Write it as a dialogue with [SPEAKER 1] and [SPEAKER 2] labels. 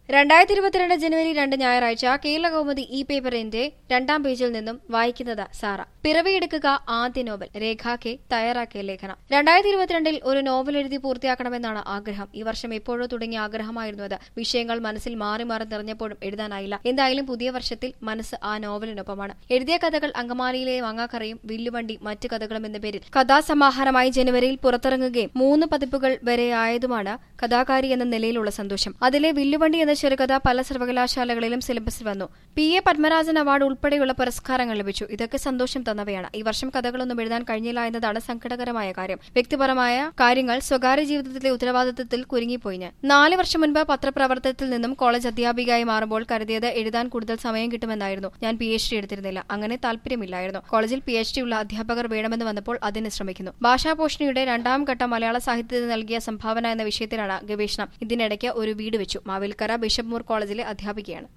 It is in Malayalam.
[SPEAKER 1] രണ്ടായിരത്തി ഇരുപത്തിരണ്ട് ജനുവരി രണ്ട് ഞായറാഴ്ച കേരള കൗമുദി ഇ പേപ്പറിന്റെ രണ്ടാം പേജിൽ നിന്നും വായിക്കുന്നത് സാറ പിറവിയെടുക്കുക ആദ്യ നോവൽ രേഖ കെ തയ്യാറാക്കിയ ലേഖനം രണ്ടായിരത്തി ഇരുപത്തിരണ്ടിൽ ഒരു നോവൽ എഴുതി പൂർത്തിയാക്കണമെന്നാണ് ആഗ്രഹം ഈ വർഷം എപ്പോഴോ തുടങ്ങിയ ആഗ്രഹമായിരുന്നു അത് വിഷയങ്ങൾ മനസ്സിൽ മാറി മാറി നിറഞ്ഞപ്പോഴും എഴുതാനായില്ല എന്തായാലും പുതിയ വർഷത്തിൽ മനസ്സ് ആ നോവലിനൊപ്പമാണ് എഴുതിയ കഥകൾ അങ്കമാലിയിലെ മാങ്ങാക്കറയും വില്ലുവണ്ടി മറ്റ് കഥകളും എന്ന പേരിൽ കഥാസമാഹാരമായി ജനുവരിയിൽ പുറത്തിറങ്ങുകയും മൂന്ന് പതിപ്പുകൾ വരെ ആയതുമാണ് കഥാകാരി എന്ന നിലയിലുള്ള സന്തോഷം അതിലെ വില്ലുവണ്ടി എന്ന ചെറുകഥ പല സർവകലാശാലകളിലും സിലബസിൽ വന്നു പി എ പത്മരാജൻ അവാർഡ് ഉൾപ്പെടെയുള്ള പുരസ്കാരങ്ങൾ ലഭിച്ചു ഇതൊക്കെ സന്തോഷം തന്നവയാണ് ഈ വർഷം കഥകളൊന്നും എഴുതാൻ കഴിഞ്ഞില്ല എന്നതാണ് സങ്കടകരമായ കാര്യം വ്യക്തിപരമായ കാര്യങ്ങൾ സ്വകാര്യ ജീവിതത്തിലെ ഉത്തരവാദിത്തത്തിൽ കുരുങ്ങിപ്പോയി ഞാൻ നാല് വർഷം മുൻപ് പത്രപ്രവർത്തനത്തിൽ നിന്നും കോളേജ് അധ്യാപികയായി മാറുമ്പോൾ കരുതിയത് എഴുതാൻ കൂടുതൽ സമയം കിട്ടുമെന്നായിരുന്നു ഞാൻ പി എച്ച് ഡി എടുത്തിരുന്നില്ല അങ്ങനെ താല്പര്യമില്ലായിരുന്നു കോളേജിൽ പി എച്ച് ഡി ഉള്ള അധ്യാപകർ വേണമെന്ന് വന്നപ്പോൾ അതിന് ശ്രമിക്കുന്നു ഭാഷാപോഷണിയുടെ രണ്ടാം ഘട്ട മലയാള സാഹിത്യത്തിന് നൽകിയ സംഭാവന എന്ന വിഷയത്തിലാണ് ഗവേഷണം ഇതിനിടയ്ക്ക് ഒരു വീട് വെച്ചു മാവേലിക്കര ബിഷപ്പ് മൂർ കോളേജിലെ അധ്യാപികയാണ്